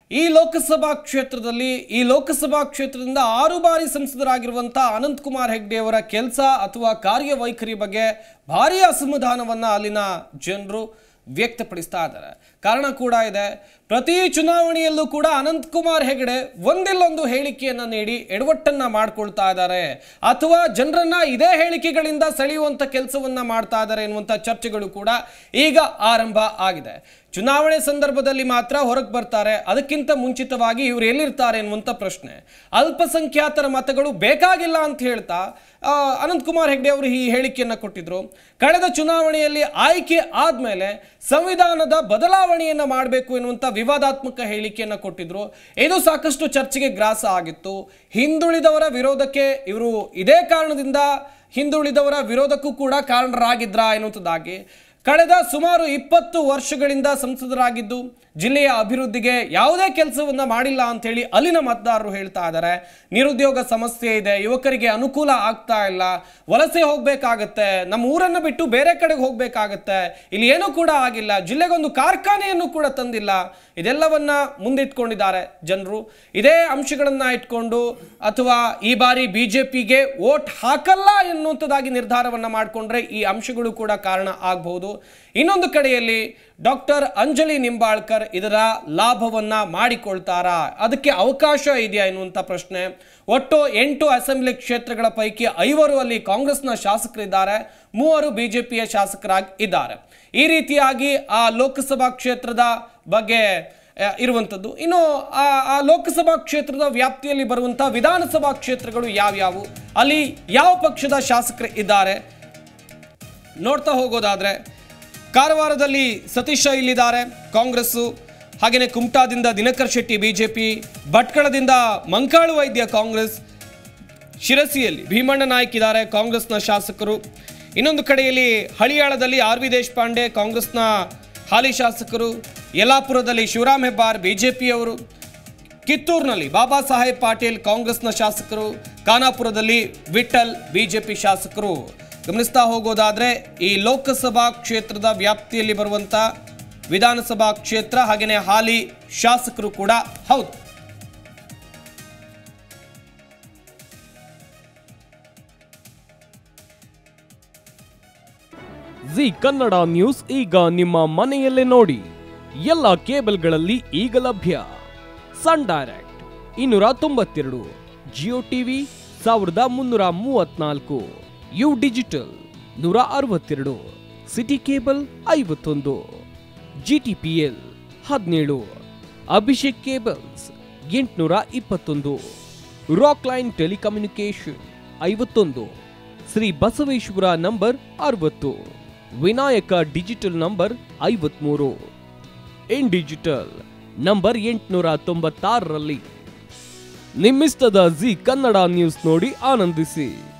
ಈ ಲೋಕಸಭಾ ಕ್ಷೇತ್ರದಲ್ಲಿ ಈ ಲೋಕಸಭಾ ಕ್ಷೇತ್ರದಿಂದ ಆರು ಬಾರಿ ಸಂಸದರಾಗಿರುವಂಥ ಅನಂತಕುಮಾರ್ ಹೆಗ್ಡೆ ಅವರ ಕೆಲಸ ಅಥವಾ ಕಾರ್ಯವೈಖರಿ ಬಗ್ಗೆ ಭಾರಿ ಅಸಮಾಧಾನವನ್ನು ಅಲ್ಲಿನ ಜನರು ವ್ಯಕ್ತಪಡಿಸ್ತಾ ಇದ್ದಾರೆ ಕಾರಣ ಕೂಡ ಇದೆ ಪ್ರತಿ ಚುನಾವಣೆಯಲ್ಲೂ ಕೂಡ ಅನಂತಕುಮಾರ್ ಹೆಗಡೆ ಒಂದಿಲ್ಲೊಂದು ಹೇಳಿಕೆಯನ್ನ ನೀಡಿ ಎಡವಟ್ಟನ್ನ ಮಾಡ್ಕೊಳ್ತಾ ಇದ್ದಾರೆ ಅಥವಾ ಜನರನ್ನ ಇದೇ ಹೇಳಿಕೆಗಳಿಂದ ಸೆಳೆಯುವಂತ ಕೆಲಸವನ್ನ ಮಾಡ್ತಾ ಇದ್ದಾರೆ ಎನ್ನುವಂತ ಚರ್ಚೆಗಳು ಕೂಡ ಈಗ ಆರಂಭ ಆಗಿದೆ ಚುನಾವಣೆ ಸಂದರ್ಭದಲ್ಲಿ ಮಾತ್ರ ಹೊರಗೆ ಬರ್ತಾರೆ ಅದಕ್ಕಿಂತ ಮುಂಚಿತವಾಗಿ ಇವರು ಎಲ್ಲಿರ್ತಾರೆ ಎನ್ನುವಂತ ಪ್ರಶ್ನೆ ಅಲ್ಪಸಂಖ್ಯಾತರ ಮತಗಳು ಬೇಕಾಗಿಲ್ಲ ಅಂತ ಹೇಳ್ತಾ ಆ, ಅನಂತಕುಮಾರ್ ಹೆಗ್ಡೆ ಅವರು ಈ ಹೇಳಿಕೆಯನ್ನ ಕೊಟ್ಟಿದ್ರು ಕಳೆದ ಚುನಾವಣೆಯಲ್ಲಿ ಆಯ್ಕೆ ಆದ್ಮೇಲೆ ಸಂವಿಧಾನದ ಬದಲಾವಣೆಯನ್ನ ಮಾಡಬೇಕು ಎನ್ನುವಂತ ವಿವಾದಾತ್ಮಕ ಹೇಳಿಕೆಯನ್ನ ಕೊಟ್ಟಿದ್ರು ಇದು ಸಾಕಷ್ಟು ಚರ್ಚೆಗೆ ಗ್ರಾಸ ಆಗಿತ್ತು ಹಿಂದುಳಿದವರ ವಿರೋಧಕ್ಕೆ ಇವರು ಇದೇ ಕಾರಣದಿಂದ ಹಿಂದುಳಿದವರ ವಿರೋಧಕ್ಕೂ ಕೂಡ ಕಾರಣರಾಗಿದ್ರಾ ಎನ್ನುವಂಥದ್ದಾಗಿ ಕಳೆದ ಸುಮಾರು ಇಪ್ಪತ್ತು ವರ್ಷಗಳಿಂದ ಸಂಸದರಾಗಿದ್ದು ಜಿಲ್ಲೆಯ ಅಭಿವೃದ್ಧಿಗೆ ಯಾವುದೇ ಕೆಲಸವನ್ನ ಮಾಡಿಲ್ಲ ಅಂತ ಹೇಳಿ ಅಲ್ಲಿನ ಮತದಾರರು ಹೇಳ್ತಾ ಇದ್ದಾರೆ ನಿರುದ್ಯೋಗ ಸಮಸ್ಯೆ ಇದೆ ಯುವಕರಿಗೆ ಅನುಕೂಲ ಆಗ್ತಾ ಇಲ್ಲ ವಲಸೆ ಹೋಗ್ಬೇಕಾಗತ್ತೆ ನಮ್ಮ ಊರನ್ನು ಬಿಟ್ಟು ಬೇರೆ ಕಡೆಗೆ ಹೋಗ್ಬೇಕಾಗತ್ತೆ ಇಲ್ಲಿ ಏನೂ ಕೂಡ ಆಗಿಲ್ಲ ಜಿಲ್ಲೆಗೊಂದು ಕಾರ್ಖಾನೆಯನ್ನು ಕೂಡ ತಂದಿಲ್ಲ ಇದೆಲ್ಲವನ್ನ ಮುಂದಿಟ್ಕೊಂಡಿದ್ದಾರೆ ಜನರು ಇದೇ ಅಂಶಗಳನ್ನ ಇಟ್ಕೊಂಡು ಅಥವಾ ಈ ಬಾರಿ ಬಿಜೆಪಿಗೆ ವೋಟ್ ಹಾಕಲ್ಲ ಎನ್ನುವಂಥದ್ದಾಗಿ ನಿರ್ಧಾರವನ್ನ ಮಾಡಿಕೊಂಡ್ರೆ ಈ ಅಂಶಗಳು ಕೂಡ ಕಾರಣ ಆಗಬಹುದು ಇನ್ನೊಂದು ಕಡೆಯಲ್ಲಿ ಡಾಕ್ಟರ್ ಅಂಜಲಿ ನಿಂಬಾಳ್ಕರ್ ಇದರ ಲಾಭವನ್ನ ಮಾಡಿಕೊಳ್ತಾರಾ ಅದಕ್ಕೆ ಅವಕಾಶ ಇದೆಯಾ ಎನ್ನುವಂಥ ಪ್ರಶ್ನೆ ಒಟ್ಟು ಎಂಟು ಅಸೆಂಬ್ಲಿ ಕ್ಷೇತ್ರಗಳ ಪೈಕಿ ಐವರು ಅಲ್ಲಿ ಕಾಂಗ್ರೆಸ್ನ ಶಾಸಕರಿದ್ದಾರೆ ಮೂವರು ಬಿಜೆಪಿಯ ಶಾಸಕರಾಗಿ ಇದ್ದಾರೆ ಈ ರೀತಿಯಾಗಿ ಆ ಲೋಕಸಭಾ ಕ್ಷೇತ್ರದ ಬಗ್ಗೆ ಆ, ಇರುವಂಥದ್ದು ಇನ್ನು ಆ ಆ ಲೋಕಸಭಾ ಕ್ಷೇತ್ರದ ವ್ಯಾಪ್ತಿಯಲ್ಲಿ ಬರುವಂಥ ವಿಧಾನಸಭಾ ಕ್ಷೇತ್ರಗಳು ಯಾವ್ಯಾವು ಅಲ್ಲಿ ಯಾವ ಪಕ್ಷದ ಶಾಸಕರು ಇದ್ದಾರೆ ನೋಡ್ತಾ ಹೋಗೋದಾದ್ರೆ ಕಾರವಾರದಲ್ಲಿ ಸತೀಶ ಇಲ್ಲಿದ್ದಾರೆ ಕಾಂಗ್ರೆಸ್ಸು ಹಾಗೆಯೇ ಕುಮಟಾದಿಂದ ದಿನಕರ್ ಶೆಟ್ಟಿ ಬಿಜೆಪಿ ಭಟ್ಕಳದಿಂದ ಮಂಕಾಳು ವೈದ್ಯ ಕಾಂಗ್ರೆಸ್ ಶಿರಸಿಯಲ್ಲಿ ಭೀಮಣ್ಣ ನಾಯ್ಕ್ ಇದ್ದಾರೆ ಕಾಂಗ್ರೆಸ್ನ ಶಾಸಕರು ಇನ್ನೊಂದು ಕಡೆಯಲ್ಲಿ ಹಳಿಯಾಳದಲ್ಲಿ ಆರ್ ವಿ ದೇಶಪಾಂಡೆ ಕಾಂಗ್ರೆಸ್ನ ಹಾಲಿ ಶಾಸಕರು ಯಲ್ಲಾಪುರದಲ್ಲಿ ಶಿವರಾಮ್ ಹೆಬ್ಬಾರ್ ಬಿಜೆಪಿಯವರು ಕಿತ್ತೂರಿನಲ್ಲಿ ಬಾಬಾ ಸಾಹೇಬ್ ಪಾಟೀಲ್ ಕಾಂಗ್ರೆಸ್ನ ಶಾಸಕರು ಖಾನಾಪುರದಲ್ಲಿ ವಿಠಲ್ ಬಿಜೆಪಿ ಶಾಸಕರು ಗಮನಿಸ್ತಾ ಹೋಗೋದಾದ್ರೆ ಈ ಲೋಕಸಭಾ ಕ್ಷೇತ್ರದ ವ್ಯಾಪ್ತಿಯಲ್ಲಿ ಬರುವಂತ ವಿಧಾನಸಭಾ ಕ್ಷೇತ್ರ ಹಾಗೆಯೇ ಹಾಲಿ ಶಾಸಕರು ಕೂಡ ಹೌದು ಜಿ ಕನ್ನಡ ನ್ಯೂಸ್ ಈಗ ನಿಮ್ಮ ಮನೆಯಲ್ಲೇ ನೋಡಿ ಎಲ್ಲ ಕೇಬಲ್ಗಳಲ್ಲಿ ಈಗ ಲಭ್ಯ ಸನ್ ಡೈರೆಕ್ಟ್ ಇನ್ನೂರ ತೊಂಬತ್ತೆರಡು ಜಿಯೋ ಟಿವಿ ಸಾವಿರದ ಮುನ್ನೂರ ಮೂವತ್ನಾಲ್ಕು ಯು ಡಿಜಿಟಲ್ ನೂರ ಅರವತ್ತೆರಡು ಸಿಟಿ ಕೇಬಲ್ ಐವತ್ತೊಂದು ಜಿ ಟಿ ಪಿ ಎಲ್ ಹದಿನೇಳು ಅಭಿಷೇಕ್ ಕೇಬಲ್ಸ್ ಎಂಟುನೂರ ಇಪ್ಪತ್ತೊಂದು ರಾಕ್ ಲೈನ್ ಟೆಲಿಕಮ್ಯುನಿಕೇಶನ್ ಐವತ್ತೊಂದು ಶ್ರೀ ಬಸವೇಶ್ವರ ನಂಬರ್ ಅರವತ್ತು ವಿನಾಯಕ ಡಿಜಿಟಲ್ ನಂಬರ್ ಐವತ್ಮೂರು ಇನ್ ಡಿಜಿಟಲ್ ನಂಬರ್ ಎಂಟುನೂರ ತೊಂಬತ್ತಾರರಲ್ಲಿ ನಿಮ್ಮಿಸ್ತದ ಜಿ ಕನ್ನಡ ನ್ಯೂಸ್ ನೋಡಿ ಆನಂದಿಸಿ